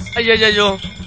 అయ్యయ్యో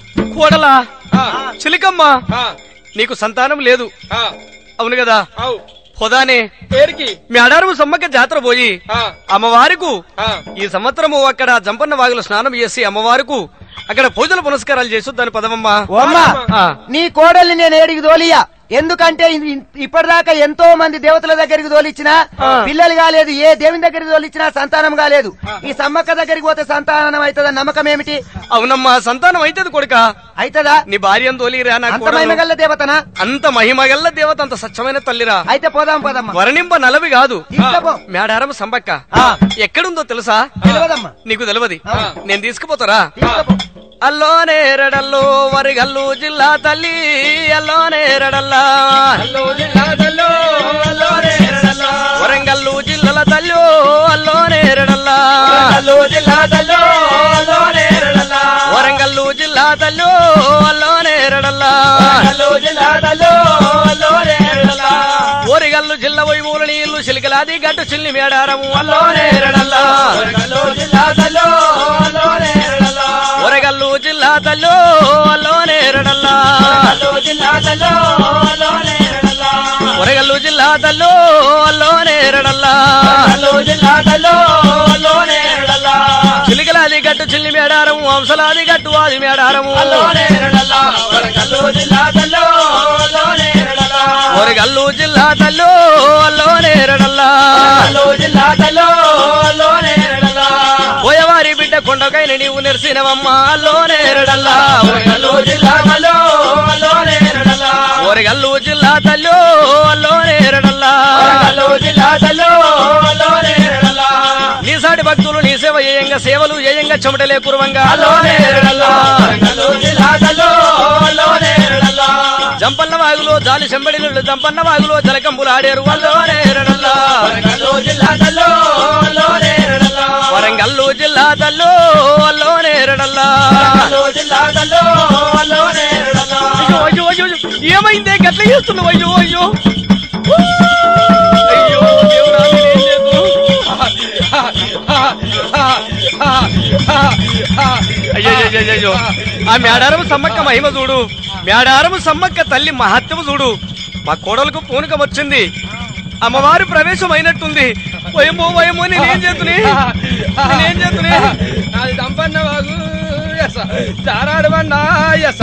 కోడలా ఆ, చిలికమ్మ ఆ, నీకు సంతానం లేదు ఆ, అవును కదా అవు పొదానే పేరుకి మీ అడారు సమ్మక్క జాతర పోయి ఆ, అమ్మవారికు ఆ, ఈ సంవత్సరము అక్కడ జంపన్న వాగులో స్నానం చేసి అమ్మవారికి అక్కడ పూజల పునస్కారాలు చేసి దాని పదమమ్మా ఓ అమ్మా ఆ. నీ కోడల్ని నేను ఏడికి తోలియా ఎందుకంటే ఇది ఇన్- ఇప్పటిదాకా ఎంతో మంది దేవతల దగ్గరికి తోలిచ్చినా ఆ. పిల్లలు కాలేదు ఏ దేవుని దగ్గరికి తోలిచ్చినా సంతానం కాలేదు ఈ సమ్మక్క దగ్గరికి పోతే సంతానం అవుతుందని నమ్మకం ఏమిటి అవునమ్మా సంతానం అయితది కొడుక అవుతుందా నీ భార్యను తోలిరా నా అంత కోడలు. మహిమగల్ల దేవతనా అంత మహిమగల్ల దేవత అంత స్వచ్ఛమైన తల్లిరా అయితే పోదాం పోదమ్మా వరణింప నలవి కాదు తీసుకపో మేడారం సంబక్క ఆ. ఎక్కడుందో తెలుసా తెలియదమ్మా నీకు తెలియదు ఆ. నేను తీసుకుపోతారా తీసుకపో అల్లోనే రెడల్లో వరిగల్లు జిల్లా తల్లి అల్లోనే రెడల్లా అల్లో జిల్లా తల్లో, అల్లో రే రడల్లా. వరంగల్లు జిల్లాల తల్లి అల్లోనే రెడల్లా అల్లో జిల్లా తల్లో, అల్లో రే రడల్లా. వరంగల్లు జిల్లా తల్లి అల్లోనే రెడల్లా అల్లో జిల్లా తల్లో, అల్లో రే రడల్లా. ఓరిగల్లు జిల్ల వైమూల నీళ్లు చిలికలాది గట్టు చిల్లి మేడారము అల్లోనే రెడల్లా అల్లో జిల్లా తల్లో, అల్లో రే రడల్లా. వరగల్లు జిల్లా తల్లి అల్లోనే రెడల్లా అల్లో జిల్లా తల్లో, అల్లో రే రడల్లా. వరగల్లు జిల్లా తల్లి అల్లోనే రెడల్లా అల్లో జిల్లా తల్లో, అల్లో రే రడల్లా. చిలికలాది గట్టు చిల్లి మేడారము వంశలాది గట్టు ఆది మేడారము అల్లో రే రడల్లా. వరంగల్లో జిల్లా తల్లో, అల్లో రే రడల్లా. వరగల్లు జిల్లా తల్లి అల్లోనే రెడల్లా అల్లో జిల్లా తల్లో, అల్లో రే రడల్లా. పోయవారి బిడ్డ కొండకైన నీవు నెరిసినవమ్మ అల్లోనే రెడల్లా వరంగల్లో జిల్లా తల్లో, అల్లో రే రడల్లా. వరగల్లు జిల్లా తల్లి అల్లోనే రెడల్లా వరంగల్లో జిల్లా తల్లో, అల్లో రే రడల్లా. నీ సాటి భక్తులు నీ సేవ ఏయంగా సేవలు ఏయంగా చెమటలే కురువంగా అల్లోనే రడల్లా. వరంగల్లో జిల్లా తల్లో, అల్లోనే రడల్లా. జంపన్న వాగులో జాలి చెంబడిలు జంపన్న వాగులో జలకంబులు ఆడేరు అల్లోనే రెడల్లా వరంగల్లో జిల్లా తల్లో, అల్లోనే రడల్లా. వరంగల్లు జిల్లా తల్లి అల్లోనే రెడల్లా వరంగల్లో జిల్లా తల్లో, అల్లోనే రడల్లా. అయ్యో అయ్యో అయ్యో అయ్యో. ఏమైందే గట్ల చేస్తున్నావు అయ్యో అయ్యో అయ్యో దేవుడా, నేనేం చేద్దును? అయ్యో అయ్యో, అయ్యో, అయ్యో. ఆ మేడారము సమ్మక్క మహిమ చూడు మేడారము సమ్మక్క తల్లి మహత్యము చూడు మా కోడలకు పూనకం వచ్చింది అమ్మవారు ప్రవేశం అయినట్టుంది వయమో వయమో నేనేం చేతుని నేనేం చేతుని నాది దంపన్న వాగు ఎస చారాడమన్నా ఎస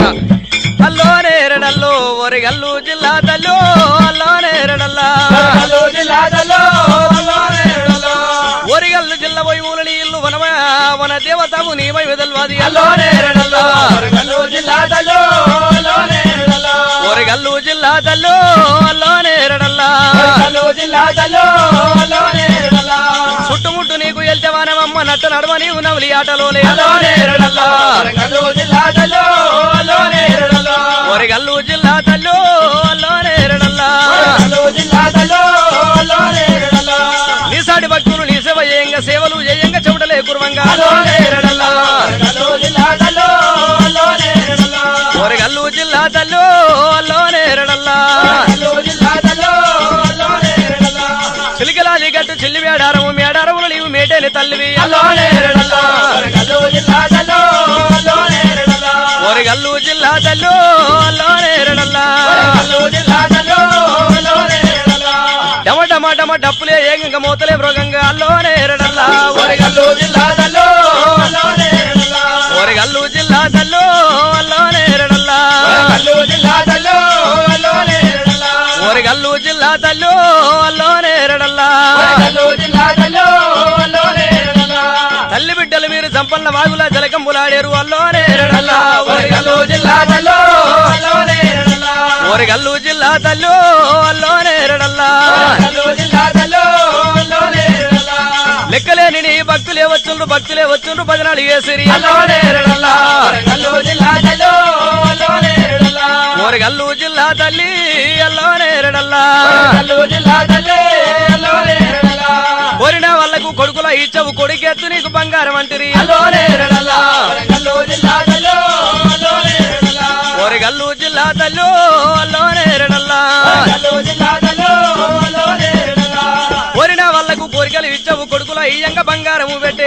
అల్లోనే రెడల్లో ఒరిగల్లు జిల్లా తల్లో అల్లోనే రెడల్లా వరంగల్లో జిల్లా తల్లో, అల్లోనే రడల్లా. ఒరిగల్లు జిల్లా వైమూల నీళ్లు వనమ వన దేవతము నీవై వెదల్వాది అల్లోనే రడల్లా. వరంగల్లో జిల్లా తల్లో, అల్లోనే రడల్లా. ఒరిగల్లు జిల్లా తల్లో అల్లోనే రెడల్లా వరంగల్లో జిల్లా తల్లో, అల్లోనే రడల్లా. చుట్టుముట్టు నీకు ఎల్తవానమమ్మ నట్ట నడమ నీవు నవలి ఆటలోలే అల్లోనే రడల్లా. వరంగల్లో జిల్లా తల్లో, అల్లోనే రడల్లా. ఒరిగల్లు జిల్లా తల్లో అల్లోనే రెడల్లా వరంగల్లో జిల్లా తల్లో, అల్లోనే రడల్లా. నీ సాటి భక్తులు నీ సేవ ఏయంగా సేవలు ఏయంగా చెమటలే కుర్వంగా అల్లోనే రడల్లా. వరంగల్లో జిల్లా తల్లో, అల్లోనే రడల్లా. ఒరిగల్లు జిల్లా తల్లో అల్లోనే రెడల్లా వరంగల్లో జిల్లా తల్లో, అల్లోనే రడల్లా. చిలికలాది గట్టు చిల్లి మేడారము మేడారములు నీవు మేటేని తల్లివి అల్లోనే రడల్లా. వరంగల్లో జిల్లా తల్లో, అల్లోనే రడల్లా. ఒరిగల్లు జిల్లా తల్లు అల్లోనే రెడల్లా వరంగల్లో జిల్లా తల్లో, అల్లోనే రడల్లా. డమ డమ డమ డప్పులే ఏకంగా మూతలే మృగంగా అల్లోనే రెడల్లా వరంగల్లో జిల్లా తల్లో, అల్లోనే రడల్లా. ఒరిగల్లు జిల్లా తల్లు అల్లోనే రెడల్లా వరంగల్లో జిల్లా తల్లో, అల్లోనే రడల్లా. ఒరిగల్లు జిల్లా తల్లు అల్లోనే రెడల్లా వరంగల్లో జిల్లా తల్లో, అల్లోనే రడల్లా. తల్లి బిడ్డలు మీరు జంపన్న వాగుల జలకంబులాడేరు అల్లోనే రెడల్లా వరంగల్లో జిల్లా తల్లో, అల్లోనే రడల్లా. ఒరిగల్లు జిల్లా తల్లు అల్లోనే రెడల్లా వరంగల్లో జిల్లా తల్లో, అల్లోనే రడల్లా. లెక్కలేని నీ భక్తులే వచ్చుండ్రు భక్తులే వచ్చుండ్రు భజనాలు వేసిరి అల్లోనే రడల్లా. వరంగల్లో జిల్లా తల్లో, అల్లోనే రడల్లా. ఓరిగల్లు జిల్లా తల్లి అల్లోనే రెడల్లా వరంగల్లో జిల్లా తల్లి, అల్లోనే రడల్లా. కోరిన వాళ్ళకు కొడుకుల ఇచ్చవు కొడుకెత్తు నీకు బంగారం అంటిరి అల్లోనే రడల్లా. వరంగల్లో జిల్లా తల్లో, అల్లోనే రడల్లా. ఓరిగల్లు జిల్లా తల్లు అల్లోనే రెడల్లా వరంగల్లో జిల్లా తల్లో, అల్లోనే రడల్లా. కోరిన వాళ్ళకు కోరికలు ఇచ్చవు కొడుకుల ఇయ్యంగా బంగారము పెట్టి